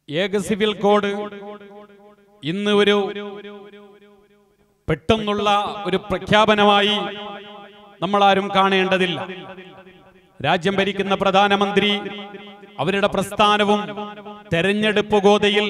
ഏക civil code ഇന്ന് ഒരു പെട്ടെന്നുള്ള ഒരു പ്രഖ്യാപനമായി നമ്മളാരും കാണേണ്ടതില്ല രാജ്യം ഭരിക്കുന്ന പ്രധാനമന്ത്രി അവരുടെ പ്രസ്ഥാനവും തെരഞ്ഞെടുപ്പ് ഗോതയിൽ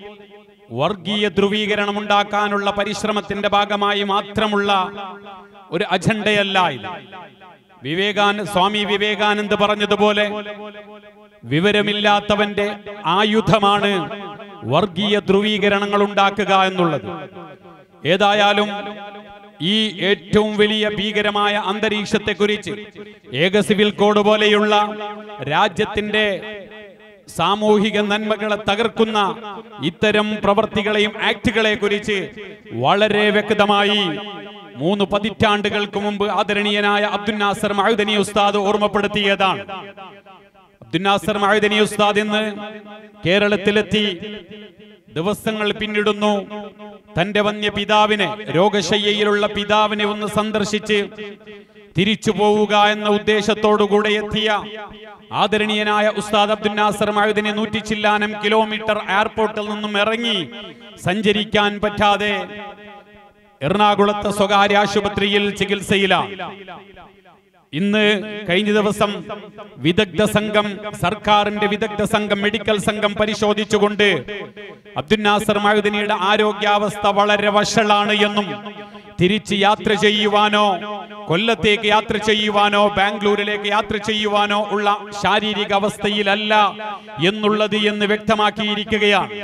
വർഗീയ ധ്രുവീകരണം ഉണ്ടാക്കാനുള്ള പരിശ്രമത്തിന്റെ ഭാഗമായി മാത്രമുള്ള ഒരു അജണ്ടയല്ല ഇത് വിവേകാന സ്വാമി വിവേകാനന്ദ് പറഞ്ഞതുപോലെ വിവരമില്ലാത്തവന്റെ ആയുധമാണ് വർഗീയ ധ്രുവീകരണങ്ങൾ ഉണ്ടാക്കുക എന്നുള്ളത് ഏതായാലും ഈ ഏറ്റവും വലിയ ഭീകരമായ അന്തരീക്ഷത്തെക്കുറിച്ച് ഏക സിവിൽ കോഡ് പോലെയുള്ള രാജ്യത്തിന്റെ സാമൂഹിക നന്മകളെ തകർക്കുന്ന ഇത്തരം പ്രവർത്തികളെയും ആക്ടുകളെ കുറിച്ച് വളരെ വ്യക്തമായി മൂന്ന് പതിറ്റാണ്ടുകൾക്ക് മുമ്പ് ആദരണീയനായ അബ്ദുൽ നാസർ മഹുദനി ഉസ്താദ് ഓർമ്മപ്പെടുത്തിയതാണ് അബ്ദുൽ നാസർ മഹുദനി ഉസ്താദ് ഇന്ന് കേരളത്തിലെത്തി ദിവസങ്ങൾ പിന്നിടുന്നു തന്റെ വന്യ പിതാവിനെ രോഗശയ്യയിലുള്ള പിതാവിനെ ഒന്ന് സന്ദർശിച്ച് തിരിച്ചു പോവുക എന്ന ഉദ്ദേശത്തോടുകൂടെ എത്തിയ ആദരണീയനായ ഉസ്താദ് അബ്ദുൽ നാസർ മഹുദിനെ നൂറ്റി ചില്ലാനം കിലോമീറ്റർ എയർപോർട്ടിൽ നിന്നും ഇറങ്ങി സഞ്ചരിക്കാൻ പറ്റാതെ എറണാകുളത്തെ സ്വകാര്യ ആശുപത്രിയിൽ ചികിത്സയിലാണ് ഇന്ന് കഴിഞ്ഞ ദിവസം വിദഗ്ധ സംഘം സർക്കാരിന്റെ വിദഗ്ധ സംഘം മെഡിക്കൽ സംഘം പരിശോധിച്ചുകൊണ്ട് അബ്ദുൽ നാസർ മഹുദിനിയുടെ ആരോഗ്യാവസ്ഥ വളരെ വഷളാണ് എന്നും തിരിച്ച് യാത്ര ചെയ്യുവാനോ കൊല്ലത്തേക്ക് യാത്ര ചെയ്യുവാനോ ബാംഗ്ലൂരിലേക്ക് യാത്ര ചെയ്യുവാനോ ഉള്ള ശാരീരിക അവസ്ഥയിലല്ല എന്നുള്ളത് എന്ന് വ്യക്തമാക്കിയിരിക്കുകയാണ്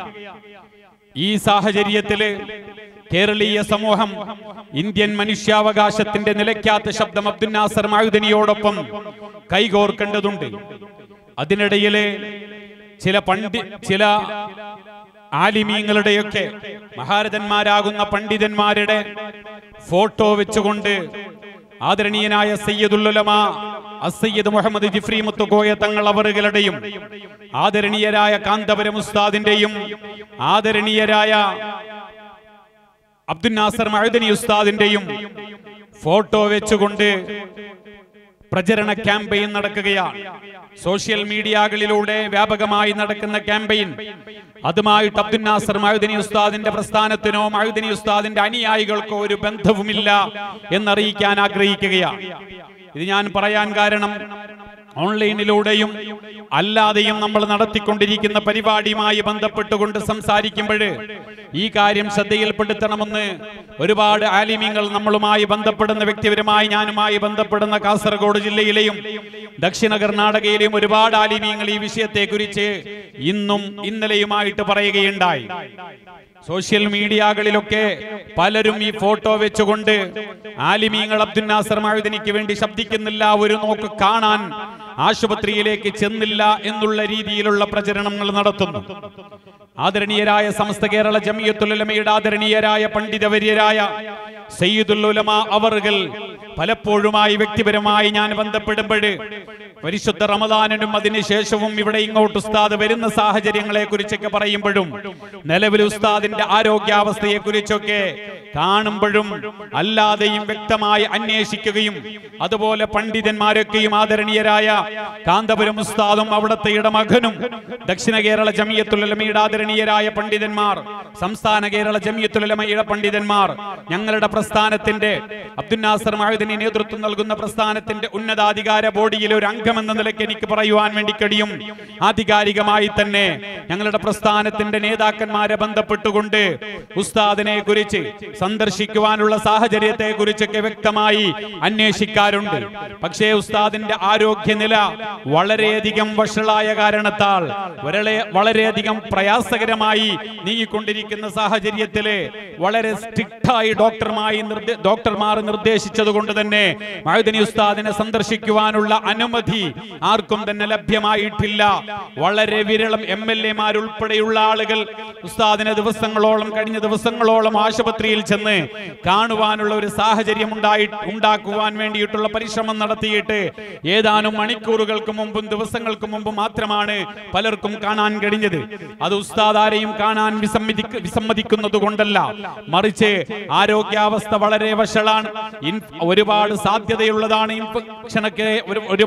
ഈ സാഹചര്യത്തില് കേരളീയ സമൂഹം ഇന്ത്യൻ മനുഷ്യാവകാശത്തിന്റെ നിലയ്ക്കാത്ത ശബ്ദം അബ്ദുൽ നാസർ മഹുദനിയോടൊപ്പം കൈകോർക്കേണ്ടതുണ്ട് അതിനിടയില് ചില പണ്ഡി ചില ആലിമീങ്ങളുടെയൊക്കെ മഹാരഥന്മാരാകുന്ന പണ്ഡിതന്മാരുടെ ഫോട്ടോ വെച്ചുകൊണ്ട് ആദരണീയനായ സയ്യദുല്ലുലമ അസയ്യദ് മുഹമ്മദ് ജിഫ്രി മുത്തുകോയ തങ്ങൾ അവറുകളുടെയും ആദരണീയരായ കാന്തപുരം ഉസ്താദിന്റെയും ആദരണീയരായ അബ്ദുൽ നാസർ മഹദനി ഉസ്താദിന്റെയും ഫോട്ടോ വെച്ചുകൊണ്ട് പ്രചരണ ക്യാമ്പയിൻ നടക്കുകയാണ് സോഷ്യൽ മീഡിയകളിലൂടെ വ്യാപകമായി നടക്കുന്ന ക്യാമ്പയിൻ അതുമായിട്ട് അബ്ദുൽ നാസർ മഹദനി ഉസ്താദിന്റെ പ്രസ്ഥാനത്തിനോ മഹദനി ഉസ്താദിന്റെ അനുയായികൾക്കോ ഒരു ബന്ധവുമില്ല എന്നറിയിക്കാൻ ആഗ്രഹിക്കുകയാണ് ഇത് ഞാൻ പറയാൻ കാരണം ഓൺലൈനിലൂടെയും അല്ലാതെയും നമ്മൾ നടത്തിക്കൊണ്ടിരിക്കുന്ന പരിപാടിയുമായി ബന്ധപ്പെട്ടുകൊണ്ട് സംസാരിക്കുമ്പോൾ ഈ കാര്യം ശ്രദ്ധയിൽപ്പെടുത്തണമെന്ന് ഒരുപാട് ആലിമ്യങ്ങൾ നമ്മളുമായി ബന്ധപ്പെടുന്ന വ്യക്തിപരമായി ഞാനുമായി ബന്ധപ്പെടുന്ന കാസർഗോഡ് ജില്ലയിലെയും ദക്ഷിണ കർണാടകയിലെയും ഒരുപാട് ആലിമ്യങ്ങൾ ഈ വിഷയത്തെക്കുറിച്ച് ഇന്നും ഇന്നലെയുമായിട്ട് പറയുകയുണ്ടായി സോഷ്യൽ മീഡിയകളിലൊക്കെ പലരും ഈ ഫോട്ടോ വെച്ചുകൊണ്ട് ആലിമീങ്ങൾ അബ്ദുൽ നാസർ മഹുദിനിക്ക് വേണ്ടി ശബ്ദിക്കുന്നില്ല ഒരു നോക്ക് കാണാൻ ആശുപത്രിയിലേക്ക് ചെന്നില്ല എന്നുള്ള രീതിയിലുള്ള പ്രചരണങ്ങൾ നടത്തുന്നു ആദരണീയരായ സമസ്ത കേരള ജമിയത്തുലമയുടെ ആദരണീയരായ പണ്ഡിതവര്യരായ സയ്യിദുൽ ഉലമ അവറുകൾ പലപ്പോഴുമായി വ്യക്തിപരമായി ഞാൻ ബന്ധപ്പെടുമ്പോൾ പരിശുദ്ധ റമദാനിനും അതിനുശേഷവും ഇവിടെ ഇങ്ങോട്ട് ഉസ്താദ് വരുന്ന സാഹചര്യങ്ങളെ കുറിച്ചൊക്കെ പറയുമ്പോഴും നിലവിൽ ഉസ്താദിന്റെ ആരോഗ്യാവസ്ഥയെ കുറിച്ചൊക്കെ കാണുമ്പോഴും അല്ലാതെയും വ്യക്തമായി അന്വേഷിക്കുകയും അതുപോലെ പണ്ഡിതന്മാരൊക്കെയും ആദരണീയരായ കാന്തപുരം ഉസ്താദും അവിടുത്തെ മകനും ദക്ഷിണ കേരള ജമിയത്തുലമയുടെ ആദരണീയരായ പണ്ഡിതന്മാർ സംസ്ഥാന കേരള ജമിയത്തുലമയുടെ പണ്ഡിതന്മാർ ഞങ്ങളുടെ പ്രസ്ഥാനത്തിന്റെ അബ്ദുൽ നാസർ മഹദിന് നേതൃത്വം നൽകുന്ന പ്രസ്ഥാനത്തിന്റെ ഉന്നതാധികാര ബോഡിയിലെ ഒരു അംഗം എന്ന നിലയ്ക്ക് എനിക്ക് പറയുവാൻ വേണ്ടി കഴിയും ആധികാരികമായി തന്നെ ഞങ്ങളുടെ പ്രസ്ഥാനത്തിന്റെ നേതാക്കന്മാരെ ബന്ധപ്പെട്ടുകൊണ്ട് ഉസ്താദിനെ കുറിച്ച് സന്ദർശിക്കുവാനുള്ള സാഹചര്യത്തെ കുറിച്ചൊക്കെ വ്യക്തമായി അന്വേഷിക്കാറുണ്ട് പക്ഷേ ഉസ്താദിന്റെ ആരോഗ്യനില വളരെയധികം വഷളായ കാരണത്താൽ വളരെ വളരെയധികം പ്രയാസകരമായി നീങ്ങിക്കൊണ്ടിരിക്കുന്ന സാഹചര്യത്തില് വളരെ സ്ട്രിക്റ്റായി ഡോക്ടർമായി നിർദ്ദേ- ഡോക്ടർമാർ നിർദ്ദേശിച്ചത് കൊണ്ട് തന്നെ മഹദനി ഉസ്താദിനെ സന്ദർശിക്കുവാനുള്ള അനുമതി ആർക്കും തന്നെ ലഭ്യമായിട്ടില്ല വളരെ വിരളം എം എൽ എമാർ ഉൾപ്പെടെയുള്ള ആളുകൾ ഉസ്താദിനെ ദിവസങ്ങളോളം കഴിഞ്ഞ ദിവസങ്ങളോളം ആശുപത്രിയിൽ ചെന്ന് കാണുവാനുള്ള ഒരു സാഹചര്യം ഉണ്ടായി ഉണ്ടാക്കുവാൻ വേണ്ടിയിട്ടുള്ള പരിശ്രമം നടത്തിയിട്ട് ഏതാനും മണിക്കൂറുകൾക്ക് മുമ്പും ദിവസങ്ങൾക്ക് മുമ്പ് മാത്രമാണ് പലർക്കും കാണാൻ കഴിഞ്ഞത് അത് ഉസ്താദ് ആരെയും കാണാൻ വിസമ്മതിക്ക വിസമ്മതിക്കുന്നത് കൊണ്ടല്ല മറിച്ച് ആരോഗ്യാവസ്ഥ വളരെ വഷളാണ് ഇൻ- ഒരുപാട് സാധ്യതയുള്ളതാണ് ഇൻഫെക്ഷനൊക്കെ ഒരു ഒരുപാട്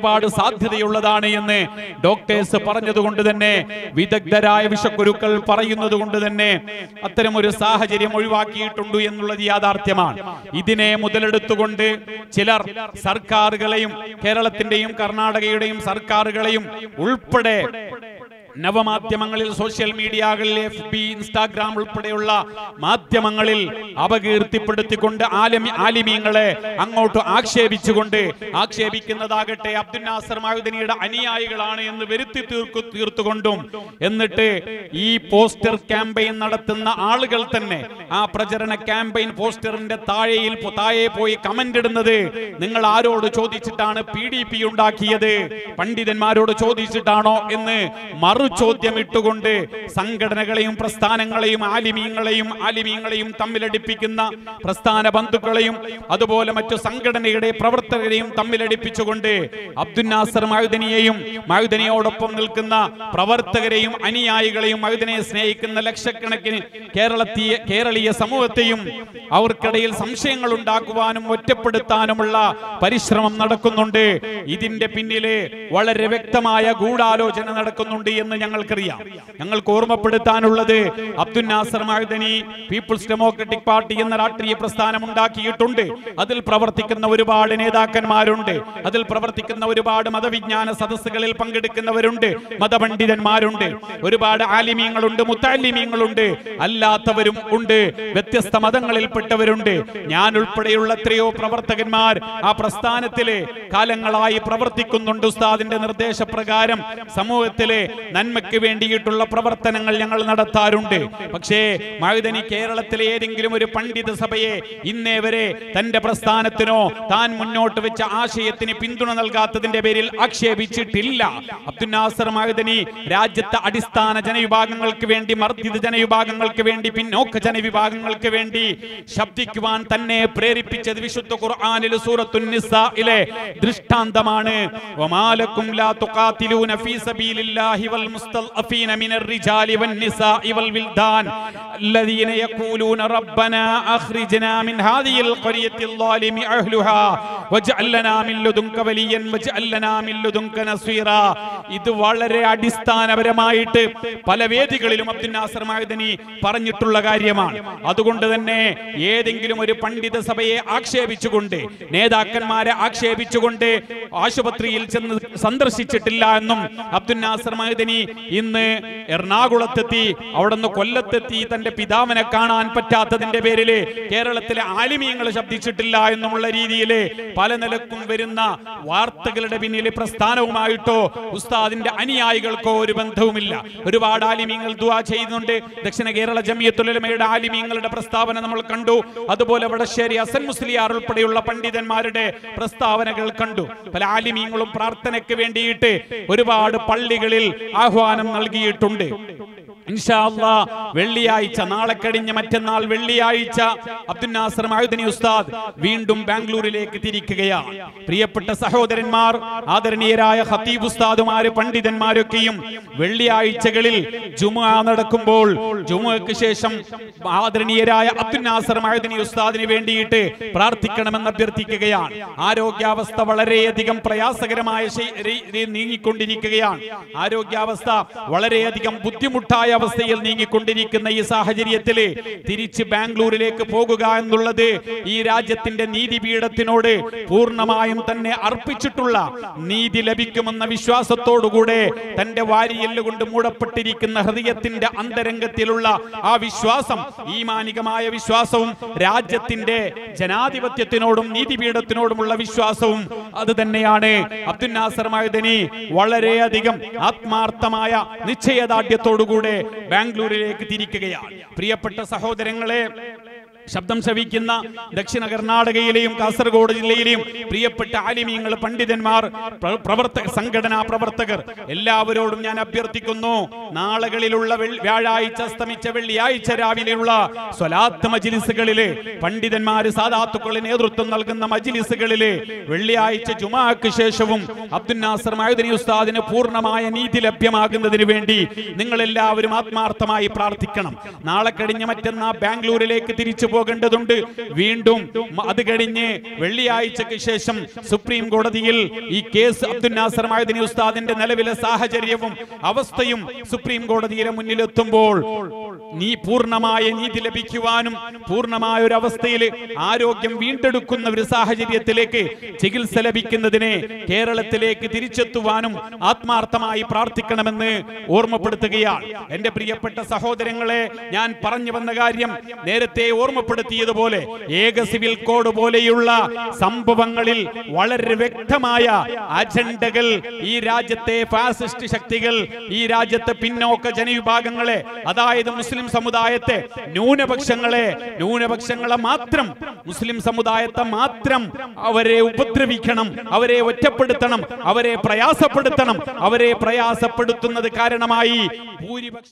സാധ്യതയുള്ളതാണ് എന്ന് ഡോക്ടേഴ്സ് പറഞ്ഞതുകൊണ്ട് തന്നെ വിദഗ്ധരായ വിഷക്കുരുക്കൾ പറയുന്നത് കൊണ്ട് തന്നെ അത്തരം ഒരു സാഹചര്യം ഒഴിവാക്കിയിട്ടുണ്ട് എന്നുള്ളത് യാഥാർത്ഥ്യമാണ് ഇതിനെ മുതലെടുത്തുകൊണ്ട് ചിലർ സർക്കാരുകളെയും കേരളത്തിന്റെയും കർണാടകയുടെയും സർക്കാരുകളെയും ഉൾപ്പെടെ നവമാധ്യമങ്ങളിൽ സോഷ്യൽ മീഡിയകളിൽ എഫ് ബി ഇൻസ്റ്റാഗ്രാം ഉൾപ്പെടെയുള്ള മാധ്യമങ്ങളിൽ അപകീർത്തിപ്പെടുത്തിക്കൊണ്ട് ആലമി ആലിമീങ്ങളെ അങ്ങോട്ട് ആക്ഷേപിച്ചുകൊണ്ട് ആക്ഷേപിക്കുന്നതാകട്ടെ അബ്ദുൽ നാസർ മായുദനിയുടെ അനുയായികളാണ് എന്ന് വരുത്തി തീർക്കു തീർത്തുകൊണ്ടും എന്നിട്ട് ഈ പോസ്റ്റർ ക്യാമ്പയിൻ നടത്തുന്ന ആളുകൾ തന്നെ ആ പ്രചരണ ക്യാമ്പയിൻ പോസ്റ്ററിന്റെ താഴെയിൽ പോ- താഴെ പോയി കമന്റ് ഇടുന്നത് നിങ്ങൾ ആരോട് ചോദിച്ചിട്ടാണ് പി ഡി പി ഉണ്ടാക്കിയത് പണ്ഡിതന്മാരോട് ചോദിച്ചിട്ടാണോ എന്ന് മറു ചോദ്യം ഇട്ടുകൊണ്ട് സംഘടനകളെയും പ്രസ്ഥാനങ്ങളെയും ആലിമീങ്ങളെയും ആലിമീങ്ങളെയും തമ്മിലടിപ്പിക്കുന്ന പ്രസ്ഥാന ബന്ധുക്കളെയും അതുപോലെ മറ്റു സംഘടനയുടെ പ്രവർത്തകരെയും തമ്മിലടിപ്പിച്ചുകൊണ്ട് അബ്ദുൽ നാസർ മഴുദനിയെയും മഴുദനിയോടൊപ്പം നിൽക്കുന്ന പ്രവർത്തകരെയും അനുയായികളെയും മഴുദനെ സ്നേഹിക്കുന്ന ലക്ഷക്കണക്കിന് കേരളത്തിയ കേരളീയ സമൂഹത്തെയും അവർക്കിടയിൽ സംശയങ്ങൾ ഉണ്ടാക്കുവാനും ഒറ്റപ്പെടുത്താനുമുള്ള പരിശ്രമം നടക്കുന്നുണ്ട് ഇതിന്റെ പിന്നില് വളരെ വ്യക്തമായ ഗൂഢാലോചന നടക്കുന്നുണ്ട് എന്ന് ഞങ്ങൾക്കറിയാം ഞങ്ങൾക്ക് ഓർമ്മപ്പെടുത്താനുള്ളത് Abdul Nasser Madani People's Democratic Party എന്ന രാഷ്ട്രീയ പ്രസ്ഥാനം ഉണ്ടാക്കിയിട്ടുണ്ട് അതിൽ പ്രവർത്തിക്കുന്ന ഒരുപാട് നേതാക്കന്മാരുണ്ട് അതിൽ പ്രവർത്തിക്കുന്ന ഒരുപാട് മതവിജ്ഞാന സദസ്സുകളിൽ പങ്കെടുക്കുന്നവരുണ്ട് മതപണ്ഡിതന്മാരുണ്ട് ഒരുപാട് ആലിമീങ്ങളുണ്ട് മുത്താലിമീങ്ങളുണ്ട് അല്ലാത്തവരും ഉണ്ട് വ്യത്യസ്ത മതങ്ങളിൽപ്പെട്ടവരുണ്ട് ഞാൻ ഉൾപ്പെടെയുള്ള എത്രയോ പ്രവർത്തകന്മാർ ആ പ്രസ്ഥാനത്തിലെ കാലങ്ങളായി പ്രവർത്തിക്കുന്നുണ്ട് ഉസ്താദിന്റെ നിർദ്ദേശപ്രകാരം സമൂഹത്തിലെ നന്മയ്ക്ക് വേണ്ടിയിട്ടുള്ള പ്രവർത്തനങ്ങൾ ഞങ്ങൾ നടത്താറുണ്ട് പക്ഷേ മഴുതനി കേരളത്തിലെ ഏതെങ്കിലും ഒരു പണ്ഡിത സഭയെ ഇന്നേ വരെ തന്റെ പ്രസ്ഥാനത്തിനോ താൻ മുന്നോട്ട് വെച്ച ആശയത്തിന് പിന്തുണ നൽകാത്തതിന്റെ പേരിൽ ആക്ഷേപിച്ചിട്ടില്ല അബ്ദുൽ നാസർ മഴുതനി രാജ്യത്തെ അടിസ്ഥാന ജനവിഭാഗങ്ങൾക്ക് വേണ്ടി മർദ്ദിത ജനവിഭാഗങ്ങൾക്ക് വേണ്ടി പിന്നോക്ക ജനവിഭാഗങ്ങൾക്ക് വേണ്ടി ശബ്ദിക്കുവാൻ തന്നെ പ്രേരിപ്പിച്ചത് വിശുദ്ധ ഖുർആനിൽ സൂറത്തുൻ നിസായിലെ ദൃഷ്ടാന്തമാണ് വമാലക്കും ലാ തുഖാതിലൂന ഫീ സബീലില്ലാഹി വൽ മുസ്തൽഅഫീന മിനർ റിജാലി വൻ നിസാഇ വൽ വിൽദാൻ الذين يقولون ربنا أخرجنا من هذه القرية الظالم أهلها واجعل لنا من لدنك وليا واجعل لنا من لدنك نصيرا ഇത് വളരെ അടിസ്ഥാനപരമായിട്ട് പല വേദികളിലും അബ്ദുൽ നാസർ മഹദനി പറഞ്ഞിട്ടുള്ള കാര്യമാണ് അതുകൊണ്ട് തന്നെ ഏതെങ്കിലും ഒരു പണ്ഡിത സഭയെ ആക്ഷേപിച്ചുകൊണ്ട് നേതാക്കന്മാരെ ആക്ഷേപിച്ചുകൊണ്ട് ആശുപത്രിയിൽ ചെന്ന് സന്ദർശിച്ചിട്ടില്ല എന്നും അബ്ദുൽ നാസർ മഹദനി ഇന്ന് എറണാകുളത്തെത്തി അവിടെ നിന്ന് കൊല്ലത്തെത്തി തന്റെ പിതാവിനെ കാണാൻ പറ്റാത്തതിന്റെ പേരില് കേരളത്തിലെ ആലിമീങ്ങൾ ശബ്ദിച്ചിട്ടില്ല എന്നുമുള്ള രീതിയിൽ പല നിലക്കും വരുന്ന വാർത്തകളുടെ പിന്നിൽ പ്രസ്ഥാനവുമായിട്ടോ ഉസ്താദിന്റെ അനുയായികൾക്കോ ഒരു ബന്ധവുമില്ല ഒരുപാട് ആലിമീങ്ങൾ ദുആ ചെയ്യുന്നുണ്ട് ദക്ഷിണ കേരള ജമിയത്തുലമയുടെ ആലിമീങ്ങളുടെ പ്രസ്താവന നമ്മൾ കണ്ടു അതുപോലെ വടശ്ശേരി അസൻ മുസ്ലിയാർ ഉൾപ്പെടെയുള്ള പണ്ഡിതന്മാരുടെ പ്രസ്താവനകൾ കണ്ടു പല ആലിമീങ്ങളും പ്രാർത്ഥനയ്ക്ക് വേണ്ടിയിട്ട് ഒരുപാട് പള്ളികളിൽ ആഹ്വാനം നൽകിയിട്ടുണ്ട് ഇൻഷാ അല്ലാ വെള്ളിയാഴ്ച നാളെ കഴിഞ്ഞ് മറ്റന്നാൾ വെള്ളിയാഴ്ച അബ്ദുൽ നാസർ മഹദനി ഉസ്താദ് വീണ്ടും ബാംഗ്ലൂരിലേക്ക് തിരിക്കുകയാണ് പ്രിയപ്പെട്ട സഹോദരന്മാർ ആദരണീയരായ ഖത്തീബ് ഉസ്താദുമാര് പണ്ഡിതന്മാരൊക്കെയും വെള്ളിയാഴ്ചകളിൽ ജുമുഅ നടക്കുമ്പോൾ ജുമുഅക്ക് ശേഷം ആദരണീയരായ അബ്ദുൽ നാസർ മഹദനി ഉസ്താദിന് വേണ്ടിയിട്ട് പ്രാർത്ഥിക്കണമെന്ന് അഭ്യർത്ഥിക്കുകയാണ് ആരോഗ്യാവസ്ഥ വളരെയധികം പ്രയാസകരമായ ശൈ- രീ- രീ- നീങ്ങിക്കൊണ്ടിരിക്കുകയാണ് ആരോഗ്യാവസ്ഥ വളരെയധികം ബുദ്ധിമുട്ടായ അവസ്ഥയിൽ നീങ്ങിക്കൊണ്ടിരിക്കുന്ന ഈ സാഹചര്യത്തിൽ തിരിച്ച് ബാംഗ്ലൂരിലേക്ക് പോകുക എന്നുള്ളത് ഈ രാജ്യത്തിന്റെ നീതിപീഠത്തിനോട് പൂർണ്ണമായും തന്നെ അർപ്പിച്ചിട്ടുള്ള നീതി ലഭിക്കുമെന്ന വിശ്വാസത്തോടുകൂടെ തന്റെ വാരിയല്ല് കൊണ്ട് മൂടപ്പെട്ടിരിക്കുന്ന ഹൃദയത്തിന്റെ അന്തരംഗത്തിലുള്ള ആ വിശ്വാസം ഈമാനികമായ വിശ്വാസവും രാജ്യത്തിന്റെ ജനാധിപത്യത്തിനോടും നീതിപീഠത്തിനോടുമുള്ള വിശ്വാസവും അത് തന്നെയാണ് അബ്ദുൽ നാസർ മഹദനി വളരെയധികം ആത്മാർത്ഥമായ നിശ്ചയദാർഢ്യത്തോടുകൂടെ ബാംഗ്ലൂരിലേക്ക് തിരിക്കുകയാണ് പ്രിയപ്പെട്ട സഹോദരങ്ങളെ ശബ്ദം ശ്രവിക്കുന്ന ദക്ഷിണ കർണാടകയിലെയും കാസർഗോഡ് ജില്ലയിലെയും പ്രിയപ്പെട്ട ആലിമീങ്ങൾ പണ്ഡിതന്മാർ പ്ര- പ്രവർത്തക സംഘടനാ പ്രവർത്തകർ എല്ലാവരോടും ഞാൻ അഭ്യർത്ഥിക്കുന്നു നാളുകളിലുള്ള വെൾ- വ്യാഴാഴ്ച അസ്തമിച്ച വെള്ളിയാഴ്ച രാവിലെയുള്ള സ്വലാത്ത് മജിലിസുകളില് പണ്ഡിതന്മാര് സാധാത്തുക്കളി നേതൃത്വം നൽകുന്ന മജിലിസുകളില് വെള്ളിയാഴ്ച ജുമാക്ക് ശേഷവും അബ്ദുൽ നാസർ മഹദനി ഉസ്താദിന് പൂർണ്ണമായ നീതി ലഭ്യമാകുന്നതിന് വേണ്ടി നിങ്ങൾ എല്ലാവരും ആത്മാർത്ഥമായി പ്രാർത്ഥിക്കണം നാളെ കഴിഞ്ഞ് മറ്റന്നാ ബാംഗ്ലൂരിലേക്ക് തിരിച്ചു പോകേണ്ടതുണ്ട് വീണ്ടും മ- അത് കഴിഞ്ഞ് വെള്ളിയാഴ്ചക്ക് ശേഷം സുപ്രീം കോടതിയിൽ ഈ കേസ് അബ്ദുൽ നാസർ മഹദിനി ഉസ്താദിന്റെ നിലവിലെ സാഹചര്യവും അവസ്ഥയും സുപ്രീം കോടതിയുടെ മുന്നിലെത്തുമ്പോൾ നീ പൂർണ്ണമായ നീതി ലഭിക്കുവാനും പൂർണ്ണമായ ഒരു അവസ്ഥയിൽ ആരോഗ്യം വീണ്ടെടുക്കുന്ന ഒരു സാഹചര്യത്തിലേക്ക് ചികിത്സ ലഭിക്കുന്നതിനെ കേരളത്തിലേക്ക് തിരിച്ചെത്തുവാനും ആത്മാർത്ഥമായി പ്രാർത്ഥിക്കണമെന്ന് ഓർമ്മപ്പെടുത്തുകയാണ് എന്റെ പ്രിയപ്പെട്ട സഹോദരങ്ങളെ ഞാൻ പറഞ്ഞു വന്ന കാര്യം നേരത്തെ ഓർമ്മപ്പെടുത്തിയതുപോലെ ഏക സിവിൽ കോഡ് പോലെയുള്ള സംഭവങ്ങളിൽ വളരെ വ്യക്തമായ അജണ്ടകൾ ഈ രാജ്യത്തെ ഫാസിസ്റ്റ് ശക്തികൾ ഈ രാജ്യത്തെ പിന്നോക്ക ജനവിഭാഗങ്ങളെ അതായത് മുസ്ലിം സമുദായത്തെ ന്യൂനപക്ഷങ്ങളെ ന്യൂനപക്ഷങ്ങളെ മാത്രം മുസ്ലിം സമുദായത്തെ മാത്രം അവരെ ഉപദ്രവിക്കണം അവരെ ഒറ്റപ്പെടുത്തണം അവരെ പ്രയാസപ്പെടുത്തണം അവരെ പ്രയാസപ്പെടുത്തുന്നത് കാരണമായി ഭൂരിപക്ഷ